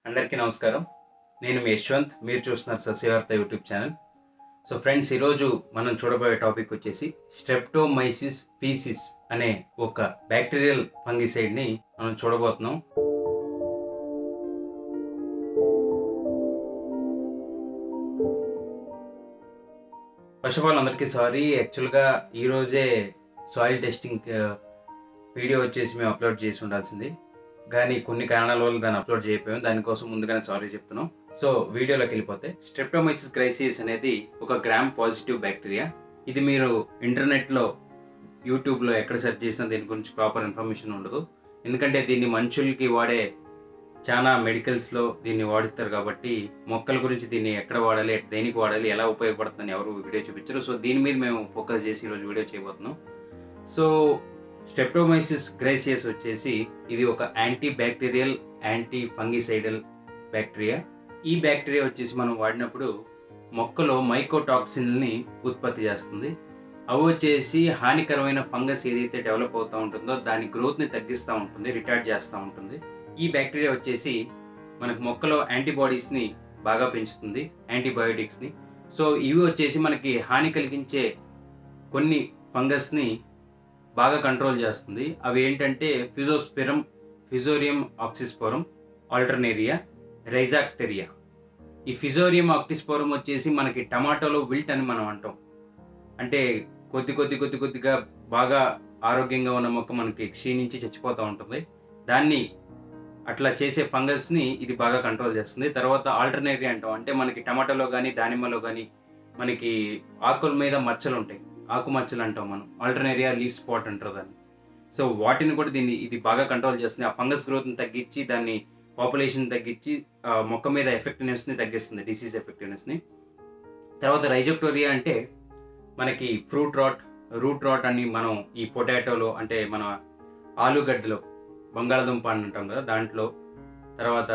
అందరికీ నమస్కారం నేను మీ యశ్వంత్ మీరు చూస్తున్నారు Sasyavartha YouTube channel so friends ఈరోజు మనం చూడబోయే టాపిక్ వచ్చేసి స్ట్రెప్టోమైసిస్ పీసిస్ అనే ఒక బ్యాక్టీరియల్ ఫంగిసైడ్ని మనం చూడబోతున్నాం ఫస్ట్ ఆఫ్ ఆల్ అందరికీ సారీ యాక్చువల్గా ఈరోజే సాయిల్ టెస్టింగ్ వీడియో వచ్చేసి మేము అప్లోడ్ చేసి ఉండాల్సింది కానీ కొన్ని కారణాల వల్ల దాన్ని అప్లోడ్ చేయకపోయాం దానికోసం ముందుగానే సారీ చెప్తున్నాం సో వీడియోలోకి వెళ్ళిపోతే స్ట్రెప్టోమైసిస్ క్రైసిస్ అనేది ఒక గ్రామ్ పాజిటివ్ బ్యాక్టీరియా ఇది మీరు ఇంటర్నెట్లో యూట్యూబ్లో ఎక్కడ సెర్చ్ చేసినా దీని గురించి ప్రాపర్ ఇన్ఫర్మేషన్ ఉండదు ఎందుకంటే దీన్ని మనుషులకి వాడే చాలా మెడికల్స్లో దీన్ని వాడుతారు కాబట్టి మొక్కల గురించి దీన్ని ఎక్కడ వాడాలి దేనికి వాడాలి ఎలా ఉపయోగపడుతుందని ఎవరు వీడియో చూపించరు సో దీని మీద మేము ఫోకస్ చేసి ఈరోజు వీడియో చేయబోతున్నాం సో స్టెప్టోమైసిస్ గ్రైసియస్ వచ్చేసి ఇది ఒక anti bacterial anti fungicidal bacteria ఈ బ్యాక్టీరియా వచ్చేసి మనం వాడినప్పుడు మొక్కలో మైకోటాక్సిన్ని ఉత్పత్తి చేస్తుంది అవి వచ్చేసి హానికరమైన ఫంగస్ ఏదైతే డెవలప్ అవుతూ ఉంటుందో దాని గ్రోత్ని తగ్గిస్తూ ఉంటుంది రిటార్డ్ చేస్తూ ఉంటుంది ఈ బ్యాక్టీరియా వచ్చేసి మనకు మొక్కలో యాంటీబాడీస్ని బాగా పెంచుతుంది యాంటీబయోటిక్స్ని సో ఇవి వచ్చేసి మనకి హాని కలిగించే కొన్ని ఫంగస్ని బాగా కంట్రోల్ చేస్తుంది అవి ఏంటంటే ఫిజోస్పిరం ఫిజోరియం ఆక్సిస్పోరం ఆల్టర్నేరియా రైజాక్టెరియా ఈ ఫిజోరియం ఆక్టిస్పోరం వచ్చేసి మనకి టమాటోలో విల్ట్ అని మనం అంటాం అంటే కొద్ది కొద్ది కొద్ది కొద్దిగా బాగా ఆరోగ్యంగా ఉన్న మొక్క మనకి క్షీణించి చచ్చిపోతూ ఉంటుంది దాన్ని అట్లా చేసే ఫంగస్ని ఇది బాగా కంట్రోల్ చేస్తుంది తర్వాత ఆల్టర్నేరియా అంటాం అంటే మనకి టమాటాలో కానీ దానిమ్మలో కానీ మనకి ఆకుల మీద మచ్చలు ఉంటాయి ఆకు మచ్చలు అంటాం మనం ఆల్టర్నేరియా లీవ్ స్పాట్ అంటారు దాన్ని సో వాటిని కూడా దీన్ని ఇది బాగా కంట్రోల్ చేస్తుంది ఆ ఫంగస్ గ్రోత్ని తగ్గించి దాన్ని పాపులేషన్ తగ్గించి ఆ మొక్క మీద ఎఫెక్టివ్నెస్ని తగ్గిస్తుంది డిసీజ్ ఎఫెక్టివ్నెస్ని తర్వాత రైజోప్టోరియా అంటే మనకి ఫ్రూట్ రాట్ రూట్ రాట్ అని మనం ఈ పొటాటోలో అంటే మన ఆలుగడ్డలో బంగాళదుంప అని అంటాం కదా దాంట్లో తర్వాత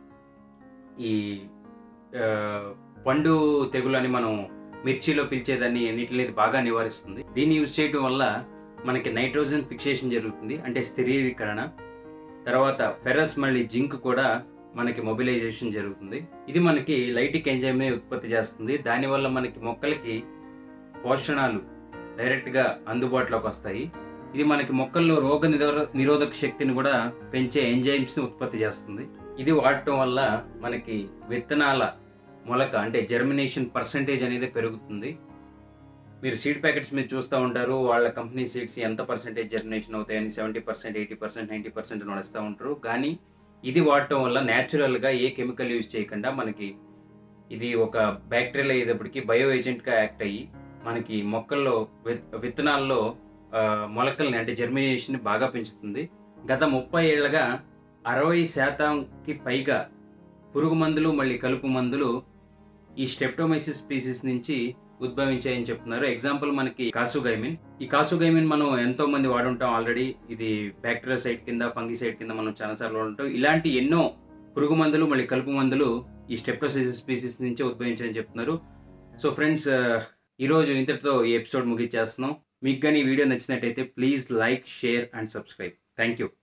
ఈ ఆ, పండు తెగులు అని మనం మిర్చిలో పిలిచేదాన్ని అన్నిటిని ఇది బాగా నివారిస్తుంది దీన్ని యూజ్ చేయడం వల్ల మనకి నైట్రోజన్ ఫిక్సేషన్ జరుగుతుంది అంటే స్థిరీకరణ తర్వాత ఫెరస్ మళ్ళీ జింక్ కూడా మనకి మొబిలైజేషన్ జరుగుతుంది ఇది మనకి లైటిక్ ఎంజైమ్ని ఉత్పత్తి చేస్తుంది దానివల్ల మనకి మొక్కలకి పోషణాలు డైరెక్ట్గా అందుబాటులోకి వస్తాయి ఇది మనకి మొక్కల్లో రోగ నిరోధ నిరోధక శక్తిని కూడా పెంచే ఎంజైమ్స్ని ఉత్పత్తి చేస్తుంది ఇది వాడటం వల్ల మనకి విత్తనాల మొలక అంటే జర్మినేషన్ పర్సంటేజ్ అనేది పెరుగుతుంది మీరు సీడ్ ప్యాకెట్స్ మీద చూస్తూ ఉంటారు వాళ్ళ కంపెనీ సీడ్స్ ఎంత పర్సెంటేజ్ జర్మినేషన్ అవుతాయని seventy percent eighty percent ninety percent నడుస్తూ ఉంటారు కానీ ఇది వాడటం వల్ల న్యాచురల్గా ఏ కెమికల్ యూజ్ చేయకుండా మనకి ఇది ఒక బ్యాక్టీరియల్ అయ్యేటప్పటికి బయో ఏజెంట్గా యాక్ట్ అయ్యి మనకి మొక్కల్లో విత్ విత్తనాల్లో ఆ, మొలకల్ని అంటే జర్మినేషన్ బాగా పెంచుతుంది గత ముప్పై ఏళ్ళగా అరవై శాతంకి పైగా పురుగు మందులు మళ్ళీ కలుపు మందులు ఈ స్టెప్టోమైసిస్ స్పీసీస్ నుంచి ఉద్భవించాయని చెప్తున్నారు ఎగ్జాంపుల్ మనకి కాసుగైమిన్ ఈ కాసుగైమిన్ మనం ఎంతో మంది వాడుంటాం ఆల్రెడీ ఇది బ్యాక్టీరియా సైడ్ కింద ఫంగి సైడ్ కింద మనం చాలాసార్లు వాడుంటాం ఇలాంటి ఎన్నో పురుగు మందులు మళ్ళీ కలుపు మందులు ఈ స్టెప్టోసైసిస్ స్పీసీస్ నుంచే ఉద్భవించాయని చెప్తున్నారు సో ఫ్రెండ్స్ ఈరోజు ఇంతటితో ఈ ఎపిసోడ్ ముగించేస్తున్నాం మీకు కానీ ఈ వీడియో నచ్చినట్టయితే please like share and subscribe thank you